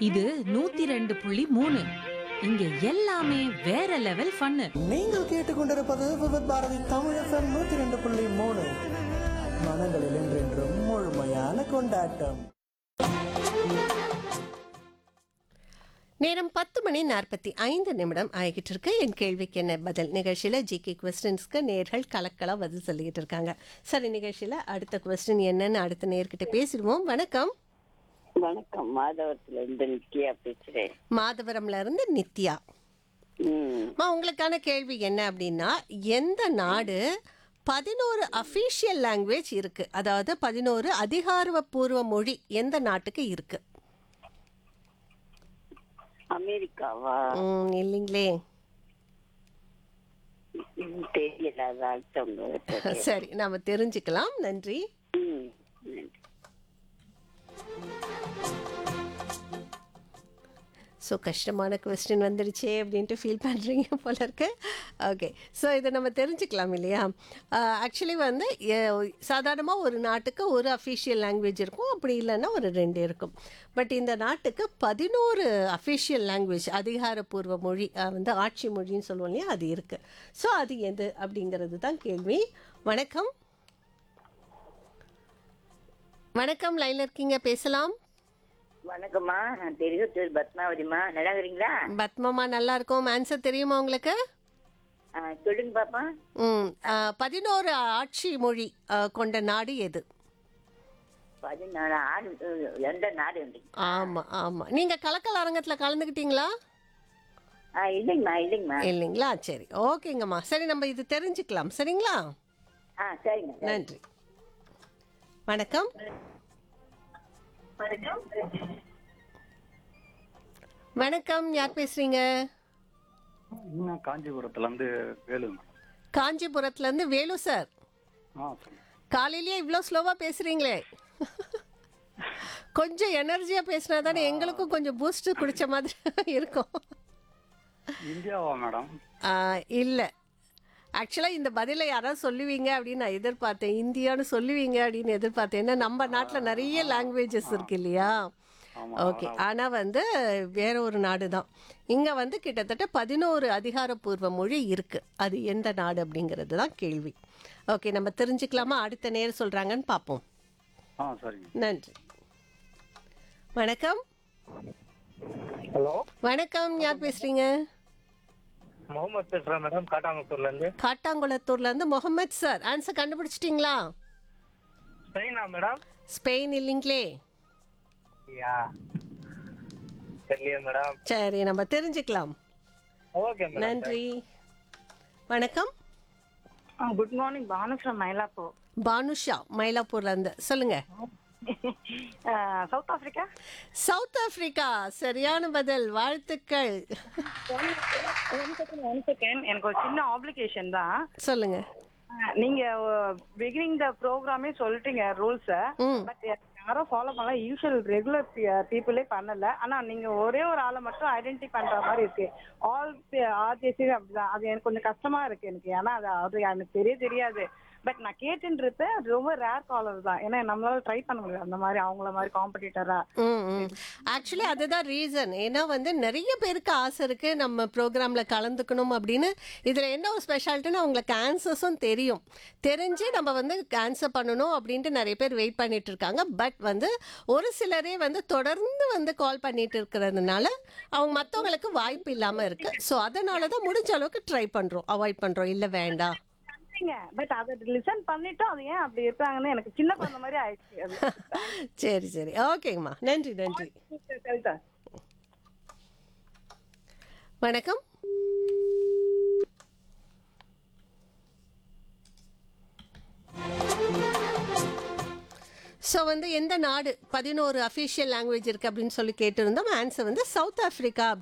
இது நூத்தி ரெண்டு புள்ளி மூணு இங்க எல்லாமே வேற லெவல் ஃபன்னு நீங்கள் கேட்டுக்கொண்டிருப்பது விவித் பாரதி தமிழ் எஃப்எம் நூத்தி ரெண்டு புள்ளி மூணு மனங்களில் என்றென்றும் முழுமையான கொண்டாட்டம் நேரம் பத்து மணி நாற்பத்தி ஐந்து நிமிடம் ஆகிட்டு இருக்கு என் கேள்விக்கு என்ன பதில் நிகழ்ச்சியில் ஜிகே கொஸ்டின்ஸ்க்கு நேர்கள் கலக்கலா பதில் சொல்லிக்கிட்டு இருக்காங்க சரி நிகழ்ச்சியில் அடுத்த கொஸ்டின் என்னன்னு அடுத்த நேர்கிட்ட பேசிடுவோம் வணக்கம் வணக்கம் மாதவரத்துல இருந்து நித்யா பேசுறேன் மாதவரம்ல இருந்து நித்யா ம், அம்மா, உங்களுக்கான கேள்வி என்ன அப்படின்னா எந்த நாடு பதினோரு அஃபீஷியல் லாங்குவேஜ் இருக்கு அதாவது பதினோரு அதிகாரப்பூர்வ மொழி எந்த நாட்டுக்கு இருக்கு அமெரிக்காவா ம், இல்லைங்களே ம், தெரியல அது அடுத்தவங்க சரி நாம தெரிஞ்சுக்கலாம் நன்றி ம், நன்றி. ஸோ கஷ்டமான கொஸ்டின் வந்துடுச்சே அப்படின்ட்டு ஃபீல் பண்ணுறீங்க போல இருக்கு ஓகே ஸோ இதை நம்ம தெரிஞ்சுக்கலாம் இல்லையா ஆக்சுவலி வந்து சாதாரணமாக ஒரு நாட்டுக்கு ஒரு அஃபிஷியல் லாங்குவேஜ் இருக்கும் அப்படி இல்லைன்னா ஒரு ரெண்டு இருக்கும் பட் இந்த நாட்டுக்கு பதினோரு அஃபிஷியல் லாங்குவேஜ் அதிகாரப்பூர்வ மொழி அஹ், வந்து ஆட்சி மொழின்னு சொல்லுவோம் இல்லையா அது இருக்குது ஸோ அது எது அப்படிங்கிறது தான் கேள்வி வணக்கம் வணக்கம் லைனில் இருக்கீங்க பேசலாம் வணக்கம்மா நான் தெரிவித்தூர் பத்மாவதிமா நல்லா இருக்கிறீங்களா பத்மமா நல்லா இருக்கும் ஆன்சர் தெரியுமா உங்களுக்கு ஆ, சொல்லுங்க பாப்பா ம் ஆ, பதினோரு ஆட்சி மொழி ஆ, கொண்ட நாடு எது பதினாலு ஆடு அஹ், எந்த நாடு உண்டு ஆமாம் ஆமாம் நீங்கள் கலக்கல் அரங்கத்தில் கலந்துக்கிட்டீங்களா ஆ இல்லைங்கம்மா இல்லைங்கம்மா இல்லைங்களா சரி ஓகேங்கம்மா சரி நம்ம இது தெரிஞ்சுக்கலாம் சரிங்களா ஆ சரிங்க சரி. நன்றி வணக்கம் வணக்கம் யார் பேசுறீங்க இன்னும் காஞ்சிபுரத்துல இருந்து வேலு மேடம் காஞ்சிபுரத்துலேருந்து வேலு சார் ஆ சொல்லுங்க காலையிலேயே இவ்வளோ ஸ்லோவாக பேசுகிறீங்களே கொஞ்சம் எனர்ஜியாக பேசினா தானே எங்களுக்கும் கொஞ்சம் பூஸ்ட் குடிச்ச மாதிரி இருக்கும் இந்தியாவா மேடம் இல்லை ஆக்சுவலாக இந்த பதிலை யாராவது சொல்லுவீங்க அப்படின்னு நான் எதிர்பார்த்தேன் இந்தியான்னு சொல்லுவீங்க அப்படின்னு எதிர்பார்த்தேன் ஏன்னா நம்ம நாட்டில் நிறைய லாங்குவேஜஸ் இருக்கு இல்லையா ஆமா, ஓகே ஆனால் வந்து வேற ஒரு நாடு தான் இங்கே வந்து கிட்டத்தட்ட பதினோரு அதிகாரப்பூர்வ மொழி இருக்குது அது எந்த நாடு அப்படிங்கிறது தான் கேள்வி ஓகே நம்ம தெரிஞ்சுக்கலாமா அடுத்த நேரம் சொல்கிறாங்கன்னு பார்ப்போம் ஆ சரிங்க நன்றி வணக்கம் ஹலோ வணக்கம் யார் பேசுறீங்க முகமது பேசுறேன் மேடம் காட்டாங்குத்தூர்ல இருந்து காட்டாங்குளத்தூர்ல இருந்து முகமது சார் ஆன்சர் கண்டுபிடிச்சிட்டிங்களா ஸ்பெயினா மேடம் ஸ்பெயின் இல்லைங்களே யா தெரியல மேடம் சரி நம்ம தெரிஞ்சுக்கலாம் ஓகே மேடம் நன்றி வணக்கம் good morning Banu from Mylapore Banusha மயிலாப்பூர்ல இருந்து சொல்லுங்க சவுத் ஆப்பிரிக்கா சவுத் ஆப்பிரிக்கா சரியான பதில் வாழ்த்துக்கள் ஒன் செகண்ட் ஒன் செகண்ட் எனக்கு ஒரு சின்ன ஆப்ளிகேஷன் தான் சொல்லுங்க அஹ், நீங்க பிகினிங் த ப்ரோக்ராமே சொல்லிட்டீங்க ரூல்ஸ ம் பட் யாரும் ஃபாலோ பண்ணல யூஷுவல் ரெகுலர் பீப்புளே பண்ணல ஆனா நீங்க ஒரே ஒரு ஆளை மட்டும் ஐடென்டி பண்ற மாதிரி இருக்கு ஆல் ஆர்ஜிஎஸ்சி அப்படிதான் அது எனக்கு கொஞ்சம் கஷ்டமா இருக்கு எனக்கு ஏன்னா அது அது எனக்கு தெரிய தெரியாது பட் நான் கேட்டுன்றப்ப அது ரொம்ப ரேர் காலர் தான் ஏன்னா நம்மளால ட்ரை பண்ண முடியாது அந்த மாதிரி அவங்கள மாதிரி காம்படிட்டரா ஆக்சுவலி அதுதான் ரீசன் ஏன்னா வந்து நிறைய பேருக்கு ஆசை இருக்கு நம்ம ப்ரோக்ராம்ல கலந்துக்கணும் அப்படின்னு இதுல என்ன ஒரு ஸ்பெஷாலிட்டினா அவங்களுக்கு ஆன்சர்ஸும் தெரியும் தெரிஞ்சு நம்ம வந்து ஆன்சர் பண்ணணும் அப்படின்ட்டு நிறைய பேர் வெயிட் பண்ணிட்டு இருக்காங்க பட் வந்து ஒரு சிலரே வந்து தொடர்ந்து வந்து கால் பண்ணிட்டு இருக்கிறதுனால அவங்க மற்றவங்களுக்கு வாய்ப்பு இல்லாம இருக்கு ஸோ அதனால தான் முடிஞ்ச அளவுக்கு ட்ரை பண்றோம் அவாய்ட் பண்றோம் இல்லை வேண்டாம் பட் அதை லிசன் பண்ணிட்டு அது ஏன் அப்படி இருக்காங்கன்னு எனக்கு சின்ன குழந்தை மாதிரி ஆயிடுச்சு அது சரி சரி ஓகேங்கம்மா நன்றி நன்றி சரிதா வணக்கம் ஸோ வந்து எந்த நாடு பதினோரு அஃபிஷியல் லாங்குவேஜ் இருக்குது அப்படின்னு சொல்லி கேட்டிருந்தோம் ஆன்சர் வந்து சவுத் ஆஃப்ரிக்கா